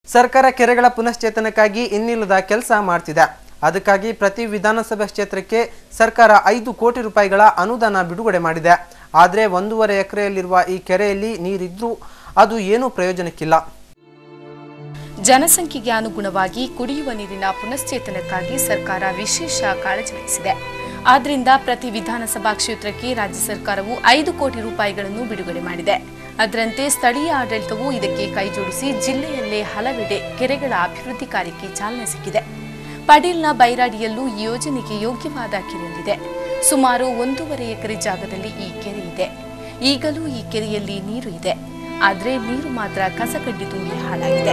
ಸರ್ಕಾರ ಕೆರೆಗಳ ಪುನಶ್ಚೇತನಕ್ಕಾಗಿ ಇನ್ನಿಲ್ಲದ ಕೆಲಸ ಮಾಡ್ತಿದೆ ಅದಕ್ಕಾಗಿ ಪ್ರತಿ ವಿಧಾನಸಭೆ ಕ್ಷೇತ್ರಕ್ಕೆ ಸರ್ಕಾರ ಐದು ಕೋಟಿ ರೂಪಾಯಿಗಳ ಅನುದಾನ ಬಿಡುಗಡೆ ಮಾಡಿದೆ ಆದರೆ ಒಂದೂವರೆ ಎಕರೆಯಲ್ಲಿರುವ ಈ ಕೆರೆಯಲ್ಲಿ ನೀರಿದ್ರೂ ಅದು ಏನೂ ಪ್ರಯೋಜನಕ್ಕಿಲ್ಲ ಜನಸಂಖ್ಯೆಗೆ ಅನುಗುಣವಾಗಿ ಕುಡಿಯುವ ನೀರಿನ ಪುನಶ್ಚೇತನಕ್ಕಾಗಿ ಸರ್ಕಾರ ವಿಶೇಷ ಕಾಳಜಿ ವಹಿಸಿದೆ ಆದ್ರಿಂದ ಪ್ರತಿ ವಿಧಾನಸಭಾ ಕ್ಷೇತ್ರಕ್ಕೆ ರಾಜ್ಯ ಸರ್ಕಾರವು ಐದು ಕೋಟಿ ರೂಪಾಯಿಗಳನ್ನು ಬಿಡುಗಡೆ ಮಾಡಿದೆ ಅದರಂತೆ ಸ್ಥಳೀಯ ಆಡಳಿತವು ಇದಕ್ಕೆ ಕೈಜೋಡಿಸಿ ಜಿಲ್ಲೆಯಲ್ಲೇ ಹಲವೆಡೆ ಕೆರೆಗಳ ಅಭಿವೃದ್ಧಿ ಕಾರ್ಯಕ್ಕೆ ಚಾಲನೆ ಸಿಕ್ಕಿದೆ ಪಡೀಲ್ನ ಬೈರಾಡಿಯಲ್ಲೂ ಈ ಯೋಜನೆಗೆ ಯೋಗ್ಯವಾದ ಕೆರೆಯೊಂದಿದೆ ಸುಮಾರು ಒಂದೂವರೆ ಎಕರೆ ಜಾಗದಲ್ಲಿ ಈ ಕೆರೆ ಇದೆ ಈಗಲೂ ಈ ಕೆರೆಯಲ್ಲಿ ನೀರು ಇದೆ ಆದರೆ ನೀರು ಮಾತ್ರ ಕಸಕಡ್ಡಿ ತುಂಬಿ ಹಾಳಾಗಿದೆ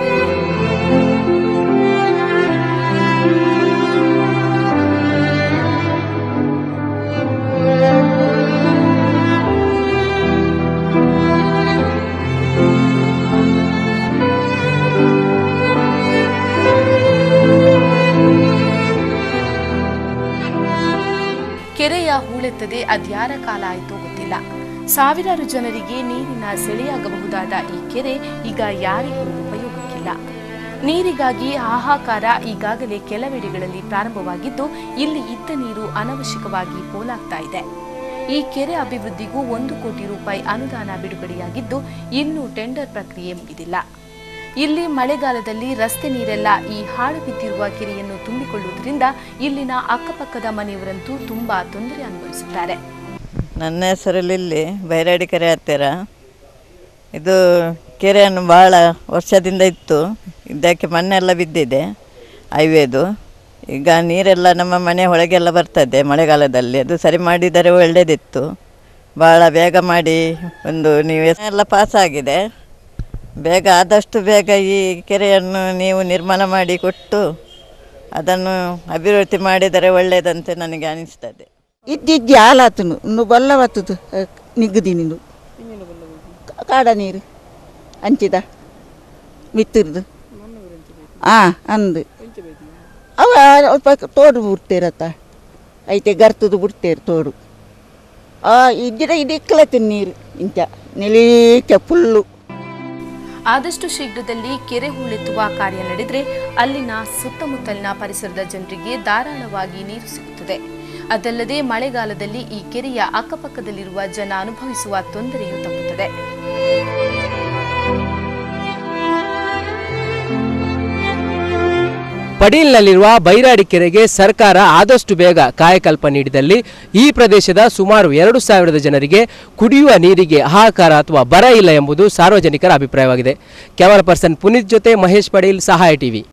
ಕೆರೆಯ ಹೂಳೆತ್ತದೆ ಅದ್ಯಾರ ಕಾಲ ಆಯಿತೋ ಗೊತ್ತಿಲ್ಲ ಸಾವಿರಾರು ಜನರಿಗೆ ನೀರಿನ ಸೆಳೆಯಾಗಬಹುದಾದ ಈ ಕೆರೆ ಈಗ ಯಾರಿಗೂ ಉಪಯೋಗಕ್ಕಿಲ್ಲ ನೀರಿಗಾಗಿ ಹಾಹಾಕಾರ ಈಗಾಗಲೇ ಕೆಲವೆಡೆಗಳಲ್ಲಿ ಪ್ರಾರಂಭವಾಗಿದ್ದು ಇಲ್ಲಿ ಇದ್ದ ನೀರು ಅನವಶ್ಯಕವಾಗಿ ಪೋಲಾಗ್ತಾ ಇದೆ ಈ ಕೆರೆ ಅಭಿವೃದ್ಧಿಗೂ ಒಂದು ಕೋಟಿ ರೂಪಾಯಿ ಅನುದಾನ ಬಿಡುಗಡೆಯಾಗಿದ್ದು ಇನ್ನೂ ಟೆಂಡರ್ ಪ್ರಕ್ರಿಯೆ ಮುಗಿದಿಲ್ಲ ಇಲ್ಲಿ ಮಳೆಗಾಲದಲ್ಲಿ ರಸ್ತೆ ನೀರೆಲ್ಲ ಈ ಹಾಳು ಬಿದ್ದಿರುವ ಕೆರೆಯನ್ನು ತುಂಬಿಕೊಳ್ಳುವುದರಿಂದ ಇಲ್ಲಿನ ಅಕ್ಕಪಕ್ಕದ ಮನೆಯವರಂತೂ ತುಂಬಾ ತೊಂದರೆ ಅನುಭವಿಸುತ್ತಾರೆ ನನ್ನ ಹೆಸರಲ್ಲಿ ಇಲ್ಲಿ ಬೈರಾಡಿ ಕೆರೆ ಹತ್ತಿರ ಇದು ಕೆರೆಯನ್ನು ಭಾಳ ವರ್ಷದಿಂದ ಇತ್ತು ಇದಕ್ಕೆ ಮಣ್ಣೆಲ್ಲ ಬಿದ್ದಿದೆ ಹೈವೇದು ಈಗ ನೀರೆಲ್ಲ ನಮ್ಮ ಮನೆ ಒಳಗೆಲ್ಲ ಬರ್ತದೆ ಮಳೆಗಾಲದಲ್ಲಿ ಅದು ಸರಿ ಮಾಡಿದರೆ ಒಳ್ಳೆಯದಿತ್ತು ಭಾಳ ಬೇಗ ಮಾಡಿ ಒಂದು ನೀವು ಎಲ್ಲ ಪಾಸಾಗಿದೆ ಬೇಗ ಆದಷ್ಟು ಬೇಗ ಈ ಕೆರೆಯನ್ನು ನೀವು ನಿರ್ಮಾಣ ಮಾಡಿ ಕೊಟ್ಟು ಅದನ್ನು ಅಭಿವೃದ್ಧಿ ಮಾಡಿದರೆ ಒಳ್ಳೆಯದಂತೆ ನನಗೆ ಅನಿಸ್ತದೆ ಇದ್ದಿದ್ದು ಹಾಲಾತನು ಇನ್ನು ಬಲ್ಲ ಬತ್ತದು ನಿಗ್ಗದಿ ನೀನು ಕಾಡ ನೀರು ಹಂಚಿದ ಮಿತ್ತಿರ್ದು ಹಾಂ ಅಂದು ಅವ ಅಲ್ಪ ತೋಡು ಬಿಡ್ತೇರತ್ತ ಐತೆ ಗರ್ತದು ಬಿಡ್ತೇರು ತೋಡು ಆ ಇದ್ದಿರ ಇದಿಕ್ಕಲತ್ತಿನ ನೀರು ಇಂಚ ನೆಲೀಕೆ ಫುಲ್ಲು ಆದಷ್ಟು ಶೀಘ್ರದಲ್ಲಿ ಕೆರೆ ಹೂಳೆತ್ತುವ ಕಾರ್ಯ ನಡೆದರೆ ಅಲ್ಲಿನ ಸುತ್ತಮುತ್ತಲಿನ ಪರಿಸರದ ಜನರಿಗೆ ಧಾರಾಳವಾಗಿ ನೀರು ಸಿಗುತ್ತದೆ ಅದಲ್ಲದೆ ಮಳೆಗಾಲದಲ್ಲಿ ಈ ಕೆರೆಯ ಅಕ್ಕಪಕ್ಕದಲ್ಲಿರುವ ಜನ ಅನುಭವಿಸುವ ತೊಂದರೆಯೂ ತಪ್ಪುತ್ತದೆ ಪಡೀಲ್ನಲ್ಲಿರುವ ಬೈರಾಡಿ ಕೆರೆಗೆ ಸರ್ಕಾರ ಆದಷ್ಟು ಬೇಗ ಕಾಯಕಲ್ಪ ನೀಡಿದಲ್ಲಿ ಈ ಪ್ರದೇಶದ ಸುಮಾರು ಎರಡು ಸಾವಿರದ ಜನರಿಗೆ ಕುಡಿಯುವ ನೀರಿಗೆ ಹಾಹಾಕಾರ ಅಥವಾ ಬರ ಇಲ್ಲ ಎಂಬುದು ಸಾರ್ವಜನಿಕರ ಅಭಿಪ್ರಾಯವಾಗಿದೆ ಕ್ಯಾಮರಾ ಪರ್ಸನ್ ಪುನೀತ್ ಜೊತೆ ಮಹೇಶ್ ಪಡೀಲ್ ಸಹಾಯ ಟಿವಿ